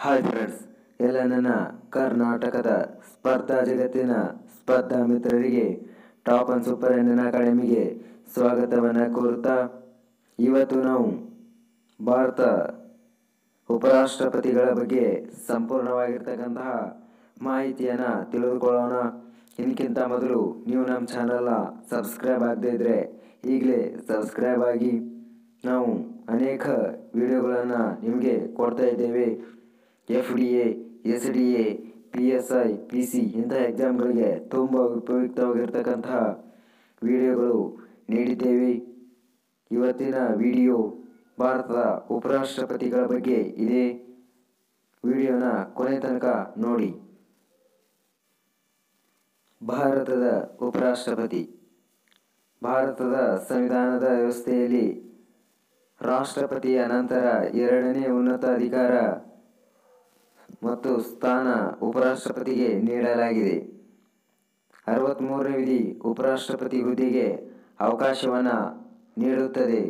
hi friends ಎಲ್ಲ ನನ್ನ ಕರ್ನಾಟಕದ ಸ್ಪರ್ಧಾ ಜಗತ್ತಿನ ಸ್ಪರ್ಧಾ ಮಿತ್ರರಿಗೆ ಟಾಪ್ ಅಂಡ್ ಸೂಪರ್ ಇಂಡಿಯನ್ ಅಕಾಡೆಮಿಗೆ ಸ್ವಾಗತವನ್ನು ಕೋರುತ್ತಾ ಇವತ್ತು ನಾವು ಭಾರತ ಉಪರಾಷ್ಟ್ರಪತಿಗಳ ಬಗ್ಗೆ ಸಂಪೂರ್ಣವಾಗಿರ್ತಕ್ಕಂತಹ ಮಾಹಿತಿಯನ್ನು ತಿಳಿದುಕೊಳ್ಳೋಣ ಇದಕ್ಕಿಂತ ಮೊದಲು ನೀವು ನಮ್ಮ ಚಾನಲ್ನ ಸಬ್ಸ್ಕ್ರೈಬ್ ಆಗದೇ ಇದ್ದರೆ ಈಗಲೇ ಸಬ್ಸ್ಕ್ರೈಬ್ ಆಗಿ ನಾವು ಅನೇಕ ವಿಡಿಯೋಗಳನ್ನು ನಿಮಗೆ ಕೊಡ್ತಾ ಇದ್ದೇವೆ F D A S D A P S I P C ಇಂಥ ಎಕ್ಸಾಮ್ಗಳಿಗೆ ತುಂಬ ಉಪಯುಕ್ತವಾಗಿರ್ತಕ್ಕಂತಹ ವಿಡಿಯೋಗಳು ನೀಡಿದ್ದೇವೆ ಇವತ್ತಿನ ವಿಡಿಯೋ ಭಾರತದ ಉಪರಾಷ್ಟ್ರಪತಿಗಳ ಬಗ್ಗೆ ಇದೆ ವಿಡಿಯೋನ ಕೊನೆ ತನಕ ನೋಡಿ ಭಾರತದ ಉಪರಾಷ್ಟ್ರಪತಿ ಭಾರತದ ಸಂವಿಧಾನದ ವ್ಯವಸ್ಥೆಯಲ್ಲಿ ರಾಷ್ಟ್ರಪತಿಯ ನಂತರ ಎರಡನೇ ಉನ್ನತ ಅಧಿಕಾರ ಮತ್ತು ಸ್ಥಾನ ಉಪರಾಷ್ಟ್ರಪತಿಗೆ ನೀಡಲಾಗಿದೆ ಅರವತ್ತ್ಮೂರನೇ ವಿಧಿ ಉಪರಾಷ್ಟ್ರಪತಿ ಹುದ್ದೆಗೆ ಅವಕಾಶವನ್ನು ನೀಡುತ್ತದೆ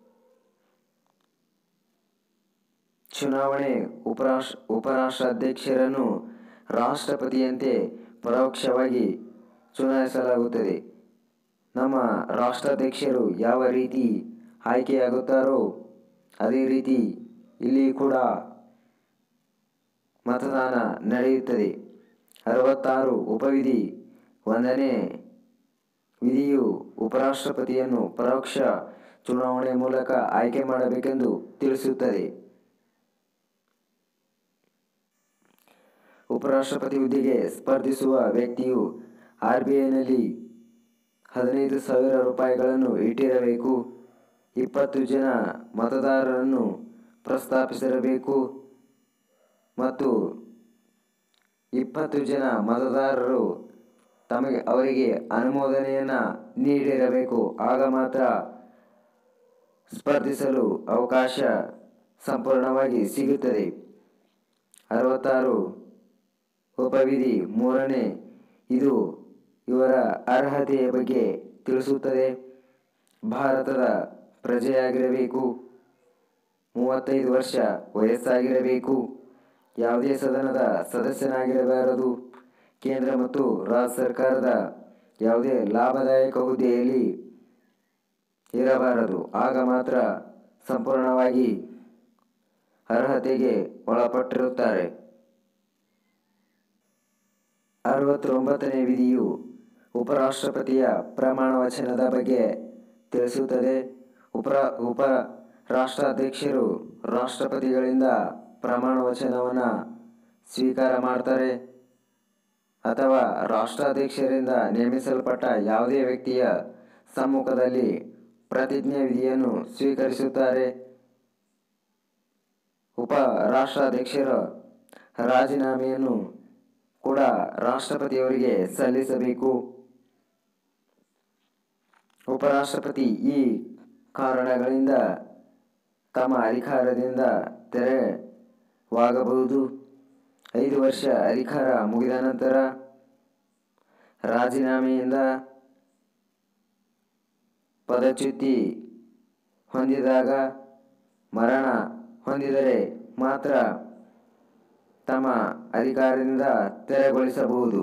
ಚುನಾವಣೆ ಉಪರಾಷ್ಟ್ರ ಉಪರಾಷ್ಟ್ರಾಧ್ಯಕ್ಷರನ್ನು ರಾಷ್ಟ್ರಪತಿಯಂತೆ ಪರೋಕ್ಷವಾಗಿ ಚುನಾಯಿಸಲಾಗುತ್ತದೆ ನಮ್ಮ ರಾಷ್ಟ್ರಾಧ್ಯಕ್ಷರು ಯಾವ ರೀತಿ ಆಯ್ಕೆಯಾಗುತ್ತಾರೋ ಅದೇ ರೀತಿ ಇಲ್ಲಿ ಕೂಡ ಮತದಾನ ನಡೆಯುತ್ತದೆ ಅರವತ್ತಾರು ಉಪವಿಧಿ ಒಂದನೇ ವಿಧಿಯು ಉಪರಾಷ್ಟ್ರಪತಿಯನ್ನು ಪರೋಕ್ಷ ಚುನಾವಣೆ ಮೂಲಕ ಆಯ್ಕೆ ಮಾಡಬೇಕೆಂದು ತಿಳಿಸುತ್ತದೆ ಉಪರಾಷ್ಟ್ರಪತಿ ಹುದ್ದೆಗೆ ಸ್ಪರ್ಧಿಸುವ ವ್ಯಕ್ತಿಯು ಆರ್ ಬಿ ಐನಲ್ಲಿ ಹದಿನೈದು ಸಾವಿರ ರೂಪಾಯಿಗಳನ್ನು ಇಟ್ಟಿರಬೇಕು ಇಪ್ಪತ್ತು ಜನ ಮತದಾರರನ್ನು ಪ್ರಸ್ತಾಪಿಸಿರಬೇಕು ಮತ್ತು ಇಪ್ಪತ್ತು ಜನ ಮತದಾರರು ತಮಗೆ ಅವರಿಗೆ ಅನುಮೋದನೆಯನ್ನು ನೀಡಿರಬೇಕು ಆಗ ಮಾತ್ರ ಸ್ಪರ್ಧಿಸಲು ಅವಕಾಶ ಸಂಪೂರ್ಣವಾಗಿ ಸಿಗುತ್ತದೆ ಅರವತ್ತಾರು ಉಪವಿಧಿ ಮೂರನೇ ಇದು ಇವರ ಅರ್ಹತೆಯ ಬಗ್ಗೆ ತಿಳಿಸುತ್ತದೆ ಭಾರತದ ಪ್ರಜೆಯಾಗಿರಬೇಕು ಮೂವತ್ತೈದು ವರ್ಷ ವಯಸ್ಸಾಗಿರಬೇಕು ಯಾವುದೇ ಸದನದ ಸದಸ್ಯನಾಗಿರಬಾರದು ಕೇಂದ್ರ ಮತ್ತು ರಾಜ್ಯ ಸರ್ಕಾರದ ಯಾವುದೇ ಲಾಭದಾಯಕ ಹುದ್ದೆಯಲ್ಲಿ ಇರಬಾರದು ಆಗ ಮಾತ್ರ ಸಂಪೂರ್ಣವಾಗಿ ಅರ್ಹತೆಗೆ ಒಳಪಟ್ಟಿರುತ್ತಾರೆ ಅರವತ್ತೊಂಬತ್ತನೇ ವಿಧಿಯು ಉಪರಾಷ್ಟ್ರಪತಿಯ ಪ್ರಮಾಣ ವಚನದ ಬಗ್ಗೆ ತಿಳಿಸುತ್ತದೆ ಉಪರ ಉಪ ರಾಷ್ಟ್ರಾಧ್ಯಕ್ಷರು ರಾಷ್ಟ್ರಪತಿಗಳಿಂದ ಪ್ರಮಾಣ ವಚನವನ್ನು ಸ್ವೀಕಾರ ಮಾಡ್ತಾರೆ ಅಥವಾ ರಾಷ್ಟ್ರಾಧ್ಯಕ್ಷರಿಂದ ನೇಮಿಸಲ್ಪಟ್ಟ ಯಾವುದೇ ವ್ಯಕ್ತಿಯ ಸಮ್ಮುಖದಲ್ಲಿ ಪ್ರತಿಜ್ಞೆ ವಿಧಿಯನ್ನು ಸ್ವೀಕರಿಸುತ್ತಾರೆ ಉಪ ರಾಷ್ಟ್ರಾಧ್ಯಕ್ಷರ ರಾಜೀನಾಮೆಯನ್ನು ಕೂಡ ರಾಷ್ಟ್ರಪತಿಯವರಿಗೆ ಸಲ್ಲಿಸಬೇಕು ಉಪರಾಷ್ಟ್ರಪತಿ ಈ ಕಾರಣಗಳಿಂದ ತಮ್ಮ ಅಧಿಕಾರದಿಂದ ತೆರವಾಗಬಹುದು ಐದು ವರ್ಷ ಅಧಿಕಾರ ಮುಗಿದ ನಂತರ ರಾಜೀನಾಮೆಯಿಂದ ಪದಚ್ಯುತಿ ಹೊಂದಿದಾಗ ಮರಣ ಹೊಂದಿದರೆ ಮಾತ್ರ ತಮ್ಮ ಅಧಿಕಾರದಿಂದ ತೆರವುಗೊಳಿಸಬಹುದು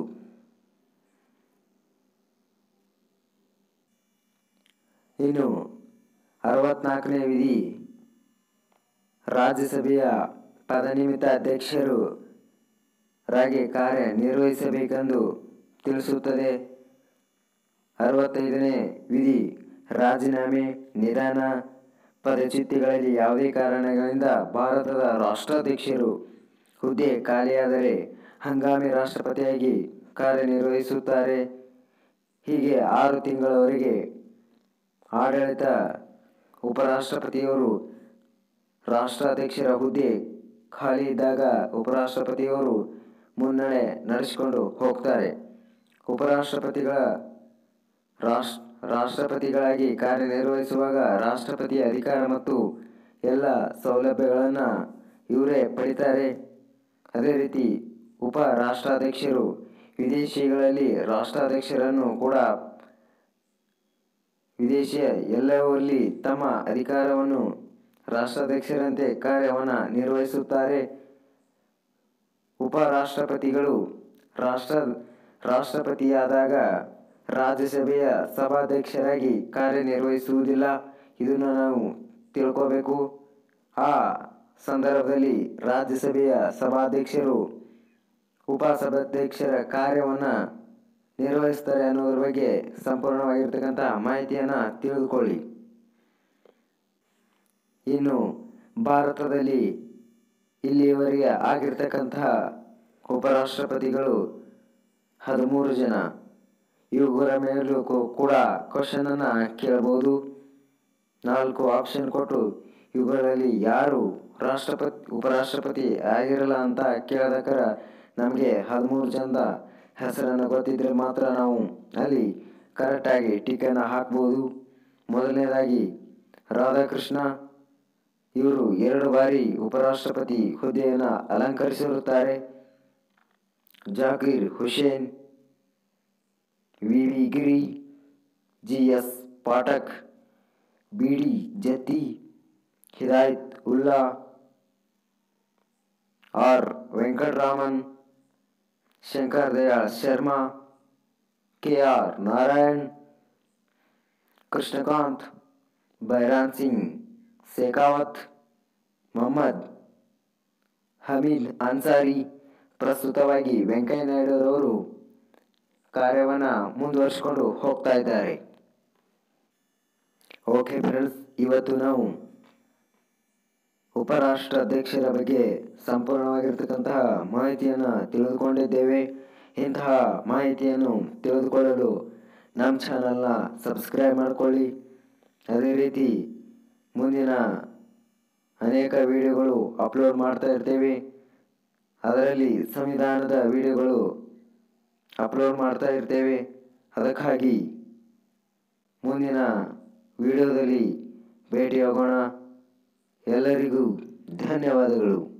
ಇನ್ನು ಅರವತ್ನಾಲ್ಕನೇ ವಿಧಿ ರಾಜ್ಯಸಭೆಯ ಪದನಿಮಿತ್ತ ಅಧ್ಯಕ್ಷರು ರಾಗಿ ಕಾರ್ಯನಿರ್ವಹಿಸಬೇಕೆಂದು ತಿಳಿಸುತ್ತದೆ ಅರವತ್ತೈದನೇ ವಿಧಿ ರಾಜೀನಾಮೆ ನಿಧಾನ ಪದಚ್ಯುತಿಗಳಲ್ಲಿ ಯಾವುದೇ ಕಾರಣಗಳಿಂದ ಭಾರತದ ರಾಷ್ಟ್ರಾಧ್ಯಕ್ಷರು ಹುದ್ದೆ ಖಾಲಿಯಾದರೆ ಹಂಗಾಮಿ ರಾಷ್ಟ್ರಪತಿಯಾಗಿ ಕಾರ್ಯನಿರ್ವಹಿಸುತ್ತಾರೆ ಹೀಗೆ ಆರು ತಿಂಗಳವರೆಗೆ ಆಡಳಿತ ಉಪರಾಷ್ಟ್ರಪತಿಯವರು ರಾಷ್ಟ್ರಾಧ್ಯಕ್ಷರ ಹುದ್ದೆ ಖಾಲಿ ಇದ್ದಾಗ ಉಪರಾಷ್ಟ್ರಪತಿಯವರು ಮುನ್ನಡೆ ನಡೆಸಿಕೊಂಡು ಹೋಗ್ತಾರೆ ಉಪರಾಷ್ಟ್ರಪತಿಗಳ ರಾಷ್ಟ್ರ ರಾಷ್ಟ್ರಪತಿಗಳಾಗಿ ಕಾರ್ಯನಿರ್ವಹಿಸುವಾಗ ರಾಷ್ಟ್ರಪತಿಯ ಅಧಿಕಾರ ಮತ್ತು ಎಲ್ಲ ಸೌಲಭ್ಯಗಳನ್ನು ಇವರೇ ಪಡಿತಾರೆ ಅದೇ ರೀತಿ ಉಪ ರಾಷ್ಟ್ರಾಧ್ಯಕ್ಷರು ವಿದೇಶಿಗಳಲ್ಲಿ ರಾಷ್ಟ್ರಾಧ್ಯಕ್ಷರನ್ನು ಕೂಡ ವಿದೇಶಿಯ ಎಲ್ಲವಲ್ಲಿ ತಮ್ಮ ಅಧಿಕಾರವನ್ನು ರಾಷ್ಟ್ರಾಧ್ಯಕ್ಷರಂತೆ ಕಾರ್ಯವನ್ನು ನಿರ್ವಹಿಸುತ್ತಾರೆ ಉಪರಾಷ್ಟ್ರಪತಿಗಳು ರಾಷ್ಟ್ರ ರಾಷ್ಟ್ರಪತಿಯಾದಾಗ ರಾಜ್ಯಸಭೆಯ ಸಭಾಧ್ಯಕ್ಷರಾಗಿ ಕಾರ್ಯನಿರ್ವಹಿಸುವುದಿಲ್ಲ ಇದನ್ನು ನಾವು ತಿಳ್ಕೋಬೇಕು ಆ ಸಂದರ್ಭದಲ್ಲಿ ರಾಜ್ಯಸಭೆಯ ಸಭಾಧ್ಯಕ್ಷರು ಉಪಸಭಾಧ್ಯಕ್ಷರ ಕಾರ್ಯವನ್ನು ನಿರ್ವಹಿಸ್ತಾರೆ ಅನ್ನೋದ್ರ ಬಗ್ಗೆ ಸಂಪೂರ್ಣವಾಗಿರ್ತಕ್ಕಂಥ ಮಾಹಿತಿಯನ್ನು ತಿಳಿದುಕೊಳ್ಳಿ ಇನ್ನು ಭಾರತದಲ್ಲಿ ಇಲ್ಲಿಯವರೆಗೆ ಆಗಿರ್ತಕ್ಕಂತಹ ಉಪರಾಷ್ಟ್ರಪತಿಗಳು ಹದಿಮೂರು ಜನ ಇವುಗಳ ಮೇಲೂ ಕೂ- ಕೂಡ ಕ್ವಶನನ್ನು ಕೇಳ್ಬೋದು ನಾಲ್ಕು ಆಪ್ಷನ್ ಕೊಟ್ಟು ಇವುಗಳಲ್ಲಿ ಯಾರು ರಾಷ್ಟ್ರಪತಿ ಉಪರಾಷ್ಟ್ರಪತಿ ಆಗಿರಲ್ಲ ಅಂತ ಕೇಳಿದಕ್ಕರ ನಮಗೆ ಹದಿಮೂರು ಜನದ ಹೆಸರನ್ನು ಗೊತ್ತಿದ್ರೆ ಮಾತ್ರ ನಾವು ಅಲ್ಲಿ ಕರೆಕ್ಟಾಗಿ ಟೀಕೆನ ಹಾಕ್ಬೋದು ಮೊದಲನೇದಾಗಿ ರಾಧಾಕೃಷ್ಣ ಇವರು ಎರಡು ಬಾರಿ ಉಪರಾಷ್ಟ್ರಪತಿ ಹುದ್ದೆಯನ್ನು ಅಲಂಕರಿಸಿರುತ್ತಾರೆ Zakir Hussain V V Giri G S Pathak B D Jatti Hidayatullah R Venkataraman Shankar Dayal Sharma K R Narayan Krishan Kant Bhairon Singh Shekhawat Mohammad Hamid Ansari ಪ್ರಸ್ತುತವಾಗಿ ವೆಂಕಯ್ಯ ನಾಯ್ಡುರವರು ಕಾರ್ಯವನ್ನು ಮುಂದುವರಿಸಿಕೊಂಡು ಹೋಗ್ತಾ ಇದ್ದಾರೆ ಓಕೆ ಫ್ರೆಂಡ್ಸ್ ಇವತ್ತು ನಾವು ಉಪರಾಷ್ಟ್ರ ಅಧ್ಯಕ್ಷರ ಬಗ್ಗೆ ಸಂಪೂರ್ಣವಾಗಿರ್ತಕ್ಕಂತಹ ಮಾಹಿತಿಯನ್ನು ತಿಳಿದುಕೊಂಡಿದ್ದೇವೆ ಇಂತಹ ಮಾಹಿತಿಯನ್ನು ತಿಳಿದುಕೊಳ್ಳಲು ನಮ್ಮ ಚಾನಲ್ನ ಸಬ್ಸ್ಕ್ರೈಬ್ ಮಾಡಿಕೊಳ್ಳಿ ಅದೇ ರೀತಿ ಮುಂದಿನ ಅನೇಕ ವಿಡಿಯೋಗಳು ಅಪ್ಲೋಡ್ ಮಾಡ್ತಾ ಇರ್ತೇವೆ ಅದರಲ್ಲಿ ಸಂವಿಧಾನದ ವಿಡಿಯೋಗಳು ಅಪ್ಲೋಡ್ ಮಾಡ್ತಾ ಇರ್ತೇವೆ ಅದಕ್ಕಾಗಿ ಮುಂದಿನ ವಿಡಿಯೋದಲ್ಲಿ ಭೇಟಿಯಾಗೋಣ ಎಲ್ಲರಿಗೂ ಧನ್ಯವಾದಗಳು